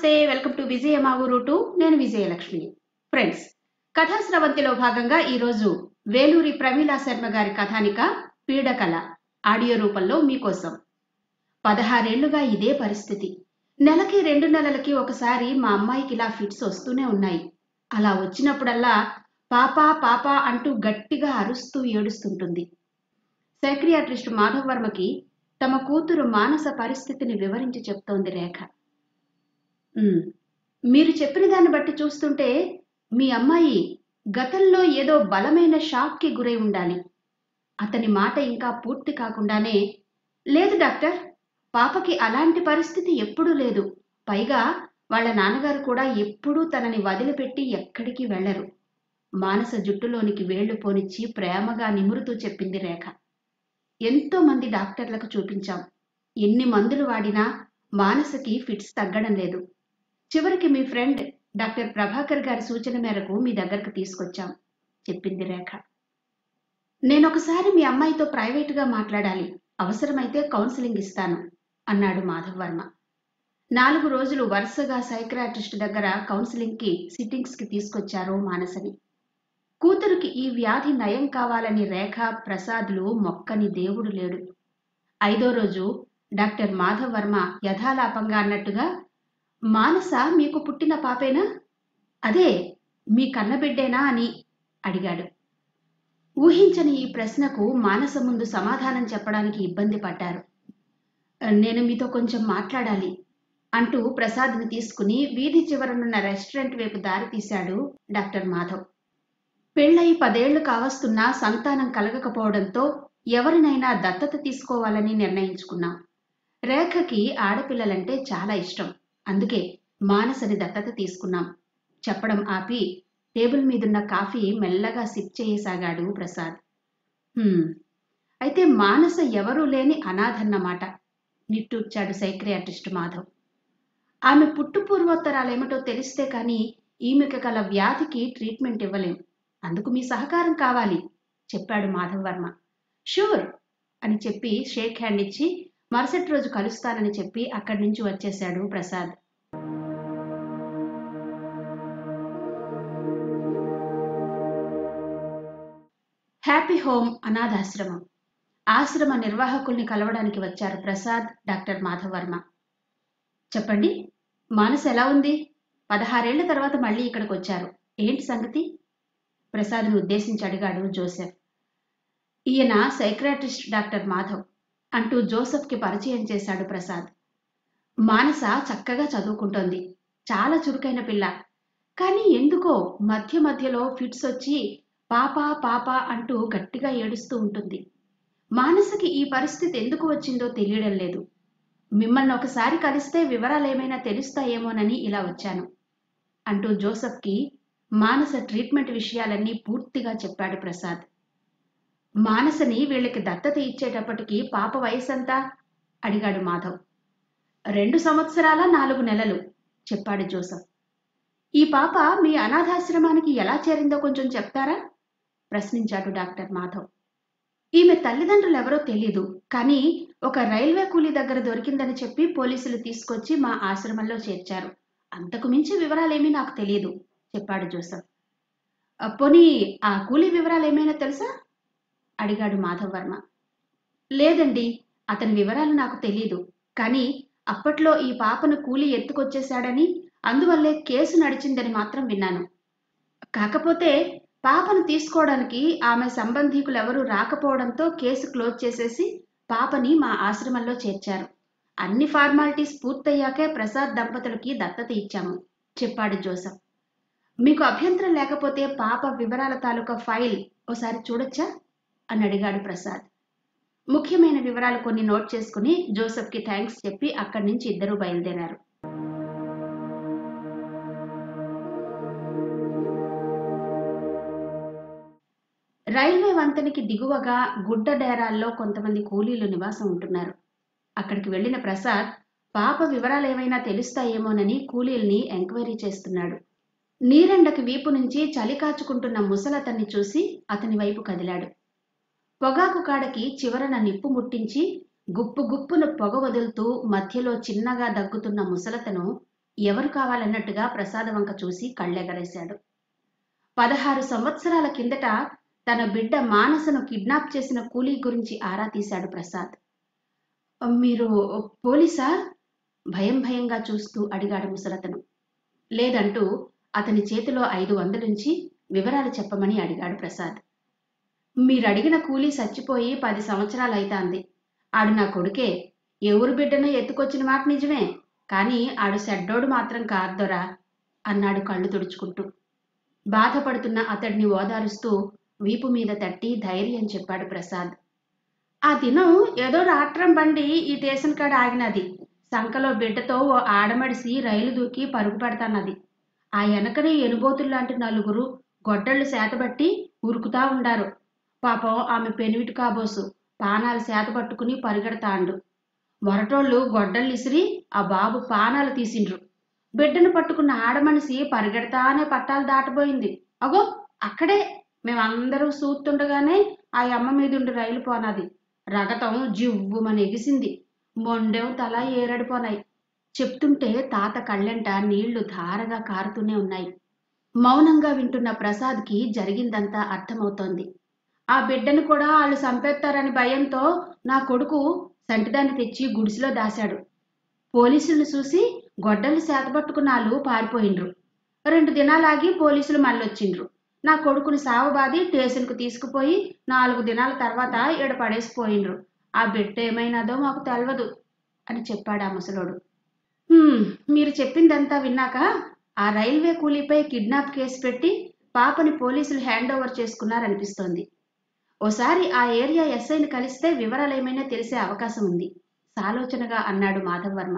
నమస్తే welcome to విజయ మా ఊరు టూ నేను విజయలక్ష్మిని ఫ్రెండ్స్ కథా స్రవంతిలో భాగంగా ఈరోజు వేలూరి ప్రమీలా శర్మ గారి కథానిక పీడకల ఆడియో రూపంలో మీకోసం పదహారేళ్లుగా ఇదే పరిస్థితి నెలకి రెండు నెలలకి ఒకసారి మా అమ్మాయికి ఇలా ఫిట్స్ వస్తూనే ఉన్నాయి అలా వచ్చినప్పుడల్లా పాపా పాపా అంటూ గట్టిగా అరుస్తూ ఏడుస్తుంటుంది సైక్రియాట్రిస్ట్ మాధవ్ వర్మకి తమ కూతురు మానస పరిస్థితిని వివరించి చెప్తోంది రేఖ "ఉమ్, మీరు చెప్పిన దాన్ని బట్టి చూస్తుంటే మీ అమ్మాయి గతంలో ఏదో బలమైన షాక్కి గురై ఉండాలి అతని మాట ఇంకా పూర్తి కాకుండానే లేదు డాక్టర్ పాపకి అలాంటి పరిస్థితి ఎప్పుడూ లేదు పైగా వాళ్ళ నాన్నగారు కూడా ఎప్పుడూ తనని వదిలిపెట్టి ఎక్కడికి వెళ్లరు మానస జుట్టులోనికి వేళ్లు పోనిచ్చి ప్రేమగా నిమురుతూ చెప్పింది రేఖ ఎంతో మంది డాక్టర్లకు చూపించాం ఎన్ని మందులు వాడినా మానసకి ఫిట్స్ తగ్గడం లేదు చివరికి మీ ఫ్రెండ్ డాక్టర్ ప్రభాకర్ గారి సూచన మేరకు మీ దగ్గరకు తీసుకొచ్చాం చెప్పింది రేఖ నేను ఒకసారి మీ అమ్మాయితో ప్రైవేటుగా మాట్లాడాలి అవసరమైతే కౌన్సిలింగ్ ఇస్తాను అన్నాడు మాధవ్ వర్మ నాలుగు రోజులు వరుసగా సైక్రాటిస్ట్ దగ్గర కౌన్సిలింగ్కి సిట్టింగ్స్కి తీసుకొచ్చారు మానసని కూతురికి ఈ వ్యాధి నయం కావాలని రేఖ ప్రసాద్లు మొక్కని దేవుడు లేడు ఐదో రోజు డాక్టర్ మాధవ్ వర్మ యథాలాపంగా అన్నట్టుగా మానస మీకు పుట్టిన పాపేనా అదే మీ కన్నబిడ్డేనా అని అడిగాడు ఊహించని ఈ ప్రశ్నకు మానస ముందు సమాధానం చెప్పడానికి ఇబ్బంది పడ్డారు నేను మీతో కొంచెం మాట్లాడాలి అంటూ ప్రసాద్ని తీసుకుని వీధి చివరనున్న రెస్టారెంట్ వైపు దారి తీశాడు డాక్టర్ మాధవ్ పెళ్ళై పదేళ్లు కావస్తున్నా సంతానం కలగకపోవడంతో ఎవరినైనా దత్తత తీసుకోవాలని నిర్ణయించుకున్నాం రేఖకి ఆడపిల్లలంటే చాలా ఇష్టం అందుకే మానసని దత్తత తీసుకున్నాం చెప్పడం ఆపి టేబుల్ మీదున్న కాఫీ మెల్లగా సిప్ చేయసాగాడు ప్రసాద్ "హ్మ్, అయితే మానస ఎవరూ లేని అనాథన్నమాట నిట్టూర్చాడు సైక్రియాటిస్ట్ మాధవ్ ఆమె పుట్టు పూర్వోత్తరాలేమిటో తెలిస్తే కానీ ఈమెకు గల వ్యాధికి ట్రీట్మెంట్ ఇవ్వలేం అందుకు మీ సహకారం కావాలి చెప్పాడు మాధవ్ వర్మ షూర్ అని చెప్పి షేక్ హ్యాండ్ ఇచ్చి మరుసటి రోజు కలుస్తానని చెప్పి అక్కడి నుంచి వచ్చేశాడు ప్రసాద్ హ్యాపీ హోమ్ అనాథాశ్రమం ఆశ్రమ నిర్వాహకుల్ని కలవడానికి వచ్చారు ప్రసాద్ డాక్టర్ మాధవ్ వర్మ చెప్పండి మానస్ ఎలా ఉంది పదహారేళ్ల తర్వాత మళ్ళీ ఇక్కడికి వచ్చారు ఏంటి సంగతి ప్రసాద్ను ఉద్దేశించి అడిగాడు జోసెఫ్ ఈయన సైక్రాటిస్ట్ డాక్టర్ మాధవ్ అంటూ జోసెఫ్కి పరిచయం చేశాడు ప్రసాద్ మానస చక్కగా చదువుకుంటోంది చాలా చురుకైన పిల్ల కానీ ఎందుకో మధ్య మధ్యలో ఫిట్స్ వచ్చి పాప పాప అంటూ గట్టిగా ఏడుస్తూ ఉంటుంది మానసకి ఈ పరిస్థితి ఎందుకు వచ్చిందో తెలియడం లేదు మిమ్మల్ని ఒకసారి కలిస్తే వివరాలు ఏమైనా తెలుస్తాయేమోనని ఇలా వచ్చాను అంటూ జోసెఫ్కి మానస ట్రీట్మెంట్ విషయాలన్నీ పూర్తిగా చెప్పాడు ప్రసాద్ మానసని వీళ్ళకి దత్తత ఇచ్చేటప్పటికి పాప వయసంతా అడిగాడు మాధవ్ రెండు సంవత్సరాల నాలుగు నెలలు చెప్పాడు జోసెఫ్ ఈ పాప మీ అనాథాశ్రమానికి ఎలా చేరిందో కొంచెం చెప్తారా ప్రశ్నించాడు డాక్టర్ మాధవ్ ఈమె తల్లిదండ్రులు ఎవరో తెలీదు కానీ ఒక రైల్వే కూలీ దగ్గర దొరికిందని చెప్పి పోలీసులు తీసుకొచ్చి మా ఆశ్రమంలో చేర్చారు అంతకు మించి వివరాలేమీ నాకు తెలియదు చెప్పాడు జోసెఫ్ "అ, పోనీ ఆ కూలీ వివరాలు ఏమైనా తెలుసా అడిగాడు మాధవ్ వర్మ లేదండి అతని వివరాలు నాకు తెలియదు కానీ అప్పట్లో ఈ పాపను కూలీ ఎత్తుకొచ్చేశాడని అందువల్లే కేసు నడిచిందని మాత్రం విన్నాను కాకపోతే పాపను తీసుకోవడానికి ఆమె సంబంధీకులు ఎవరూ రాకపోవడంతో కేసు క్లోజ్ చేసేసి పాపని మా ఆశ్రమంలో చేర్చారు అన్ని ఫార్మాలిటీస్ పూర్తయ్యాకే ప్రసాద్ దంపతులకి దత్తత ఇచ్చాము చెప్పాడు జోసెఫ్ మీకు అభ్యంతరం లేకపోతే పాప వివరాల తాలూకా ఫైల్ ఓసారి చూడొచ్చా అని అడిగాడు ప్రసాద్ ముఖ్యమైన వివరాలు కొన్ని నోట్ చేసుకుని జోసెఫ్కి థ్యాంక్స్ చెప్పి అక్కడి నుంచి ఇద్దరూ బయలుదేరారు రైల్వే వంతెనకి దిగువగా గుడ్డ డేరాల్లో కొంతమంది కూలీలు నివాసం ఉంటున్నారు అక్కడికి వెళ్లిన ప్రసాద్ పాప వివరాలు ఏమైనా తెలుస్తాయేమోనని కూలీల్ని ఎంక్వైరీ చేస్తున్నాడు నీరెండకి వీపు నుంచి చలి కాచుకుంటున్న ముసలతన్ని చూసి అతని వైపు కదిలాడు పొగాకు కాడకి చివరన నిప్పు ముట్టించి గుప్పు గుప్పును పొగ వదులుతూ మధ్యలో చిన్నగా దగ్గుతున్న ముసలతను ఎవరు కావాలన్నట్టుగా ప్రసాద్ వంక చూసి కళ్ళెగరేశాడు పదహారు సంవత్సరాల కిందట తన బిడ్డ మానసను కిడ్నాప్ చేసిన కూలీ గురించి ఆరా తీశాడు ప్రసాద్ మీరు పోలీసా భయం భయంగా చూస్తూ అడిగాడు ముసలతను లేదంటూ అతని చేతిలో ఐదు వందలుంచి వివరాలు చెప్పమని అడిగాడు ప్రసాద్ మీరడిగిన కూలీ చచ్చిపోయి పది సంవత్సరాలైతాంది ఆడు నా కొడుకే ఎవరు బిడ్డను ఎత్తుకొచ్చిన మాట నిజమే కానీ ఆడు సెడ్డోడు మాత్రం కాద్దొరా అన్నాడు కళ్ళు తుడుచుకుంటూ బాధపడుతున్న అతడిని ఓదారుస్తూ వీపు మీద తట్టి ధైర్యం చెప్పాడు ప్రసాద్ ఆ దినం ఏదో రాట్రం బండి ఈ స్టేషన్ కాడ ఆగినది సంకలో బిడ్డతో ఓ ఆడమడిసి రైలు దూకి పరుగు పెడతానది ఆ వెనకనే ఎనుబోతుల్లాంటి నలుగురు గొడ్డళ్ళు సేతబట్టి ఉరుకుతా ఉండారు పాపం ఆమె పెనివిటి కాబోసు పానాలు సేత పట్టుకుని పరిగెడతాండు మొరటోళ్ళు గొడ్డళ్ళు ఇసిరి ఆ బాబు పానాలు తీసిండ్రు బిడ్డను పట్టుకున్న ఆడమనిషి పరిగెడతానే పట్టాలు దాటబోయింది అగో అక్కడే మేమందరూ చూస్తుండగానే ఆ అమ్మ మీదుండి రైలు పోనాది రగతం జివ్వుమని ఎగిసింది మొండెం తల ఏరడిపోనాయి చెప్తుంటే తాత కళ్ళెంట నీళ్లు ధారగా కారుతూనే ఉన్నాయి మౌనంగా వింటున్న ప్రసాద్కి జరిగిందంతా అర్థమవుతోంది ఆ బిడ్డను కూడా వాళ్ళు చంపేస్తారని భయంతో నా కొడుకు సంటిదాన్ని తెచ్చి గుడిసెలో దాశాడు పోలీసులు చూసి గొడ్డలు సేతపట్టుకున్నాళ్ళు పారిపోయిండ్రు రెండు దినాలాగి పోలీసులు మళ్ళొచ్చిండ్రు నా కొడుకుని సావబాది స్టేషన్కు తీసుకుపోయి నాలుగు దినాల తర్వాత ఈడ పడేసిపోయిండ్రు ఆ బిడ్డ ఏమైనాదో మాకు తెలియదు అని చెప్పాడు ఆ ముసలోడు "హ్మ్, మీరు చెప్పిందంతా విన్నాక ఆ రైల్వే కూలీపై కిడ్నాప్ కేసు పెట్టి పాపని పోలీసులు హ్యాండ్ ఓవర్ చేసుకున్నారనిపిస్తోంది ఓసారి ఆ ఏరియా ఎస్ఐని కలిస్తే వివరాలు ఏమైనా తెలిసే అవకాశం ఉంది సాలోచనగా అన్నాడు మాధవ్ వర్మ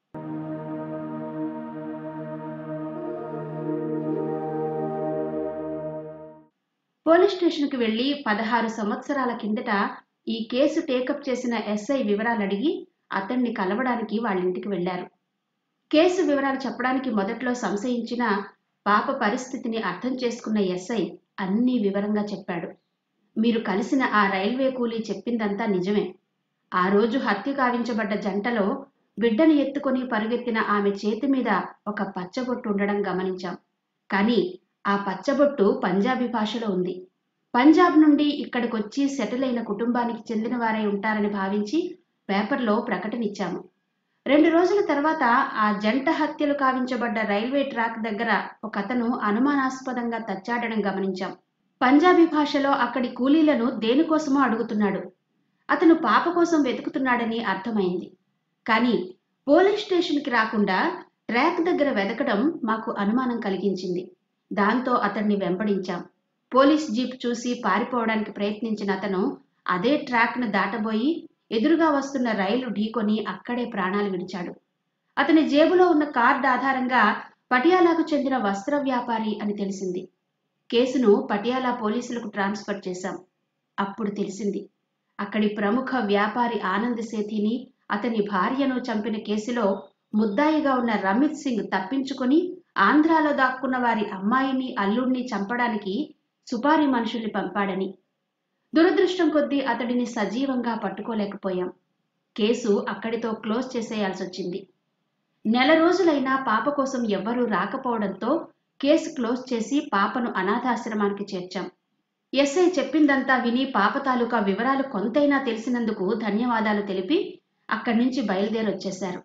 పోలీస్ స్టేషన్కి వెళ్లి పదహారు సంవత్సరాల కిందట ఈ కేసు టేకప్ చేసిన ఎస్ఐ వివరాలు అడిగి అతన్ని కలవడానికి వాళ్ళ ఇంటికి వెళ్లారు కేసు వివరాలు చెప్పడానికి మొదట్లో సంశయించిన పాప పరిస్థితిని అర్థం చేసుకున్న ఎస్ఐ అన్నీ వివరంగా చెప్పాడు మీరు కలిసిన ఆ రైల్వే కూలీ చెప్పిందంతా నిజమే ఆ రోజు హత్య కావించబడ్డ జంటలో బిడ్డను ఎత్తుకొని పరుగెత్తిన ఆమె చేతి మీద ఒక పచ్చబొట్టు ఉండడం గమనించాం కానీ ఆ పచ్చబొట్టు పంజాబీ భాషలో ఉంది పంజాబ్ నుండి ఇక్కడికొచ్చి సెటిల్ అయిన కుటుంబానికి చెందిన వారై ఉంటారని భావించి పేపర్లో ప్రకటన ఇచ్చాము రెండు రోజుల తర్వాత ఆ జంట హత్యలు కావించబడ్డ రైల్వే ట్రాక్ దగ్గర ఒక అతను అనుమానాస్పదంగా తచ్చాడడం గమనించాం పంజాబీ భాషలో అక్కడి కూలీలను దేనికోసమో అడుగుతున్నాడు అతను పాప కోసం వెతుకుతున్నాడని అర్థమైంది కానీ పోలీస్ స్టేషన్కి రాకుండా ట్రాక్ దగ్గర వెతకడం మాకు అనుమానం కలిగించింది దాంతో అతన్ని వెంబడించాం పోలీస్ జీప్ చూసి పారిపోవడానికి ప్రయత్నించిన అతను అదే ట్రాక్ను దాటబోయి ఎదురుగా వస్తున్న రైలు ఢీకొని అక్కడే ప్రాణాలు విడిచాడు అతని జేబులో ఉన్న కార్డు ఆధారంగా పటియాలాకు చెందిన వస్త్ర వ్యాపారి అని తెలిసింది కేసును పటియాలా పోలీసులకు ట్రాన్స్ఫర్ చేశాం అప్పుడు తెలిసింది అక్కడి ప్రముఖ వ్యాపారి ఆనంద్ సేథిని అతని భార్యను చంపిన కేసులో ముద్దాయిగా ఉన్న రమిత్ సింగ్ తప్పించుకొని ఆంధ్రాలో దాక్కున్న వారి అమ్మాయిని అల్లుడిని చంపడానికి సుపారీ మనుషుల్ని పంపాడని దురదృష్టం కొద్దీ అతడిని సజీవంగా పట్టుకోలేకపోయాం కేసు అక్కడితో క్లోజ్ చేసేయాల్సి వచ్చింది నెల రోజులైనా పాప కోసం ఎవ్వరూ రాకపోవడంతో కేసు క్లోజ్ చేసి పాపను అనాథాశ్రమానికి చేర్చాం ఎస్ఐ చెప్పిందంతా విని పాప తాలూకా వివరాలు కొంతైనా తెలిసినందుకు ధన్యవాదాలు తెలిపి అక్కడి నుంచి బయలుదేరి వచ్చేశారు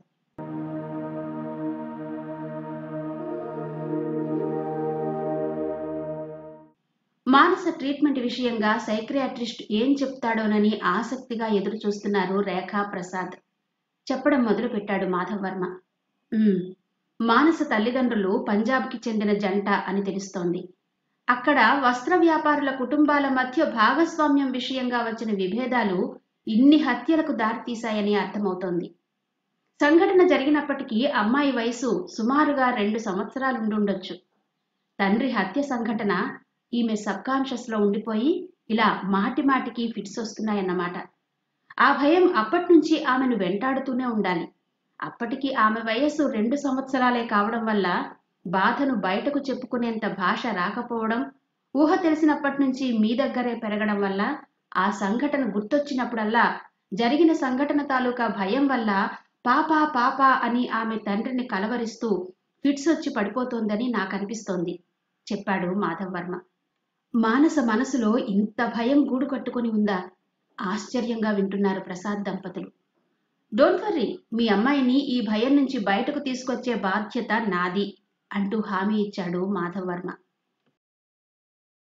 మానస ట్రీట్మెంట్ విషయంగా సైక్రియాట్రిస్ట్ ఏం చెప్తాడోనని ఆసక్తిగా ఎదురు చూస్తున్నారు రేఖా ప్రసాద్ చెప్పడం మొదలుపెట్టాడు మాధవ్ వర్మ "ఉమ్, మానస తల్లిదండ్రులు పంజాబ్కి చెందిన జంట అని తెలుస్తోంది అక్కడ వస్త్ర వ్యాపారుల కుటుంబాల మధ్య భాగస్వామ్యం విషయంగా వచ్చిన విభేదాలు ఇన్ని హత్యలకు దారితీశాయని అర్థమవుతోంది సంఘటన జరిగినప్పటికీ అమ్మాయి వయసు సుమారుగా రెండు సంవత్సరాలుండుండొచ్చు తండ్రి హత్య సంఘటన ఈమె సబ్కాన్షియస్ లో ఉండిపోయి ఇలా మాటి మాటికి ఫిట్స్ వస్తున్నాయన్నమాట ఆ భయం అప్పటి నుంచి ఆమెను వెంటాడుతూనే ఉండాలి అప్పటికి ఆమె వయస్సు రెండు సంవత్సరాలే కావడం వల్ల బాధను బయటకు చెప్పుకునేంత భాష రాకపోవడం ఊహ తెలిసినప్పటి నుంచి మీ దగ్గరే పెరగడం వల్ల ఆ సంఘటన గుర్తొచ్చినప్పుడల్లా జరిగిన సంఘటన తాలూకా భయం వల్ల పాప పాప అని ఆమె తండ్రిని కలవరిస్తూ ఫిట్స్ వచ్చి పడిపోతోందని నాకు అనిపిస్తోంది చెప్పాడు మాధవ్ వర్మ మానస మనసులో ఇంత భయం గూడు కట్టుకొని ఉందా ఆశ్చర్యంగా వింటున్నారు ప్రసాద్ దంపతులు డోంట్ వర్రీ మీ అమ్మాయిని ఈ భయం నుంచి బయటకు తీసుకొచ్చే బాధ్యత నాది అంటూ హామీ ఇచ్చాడు మాధవ్ వర్మ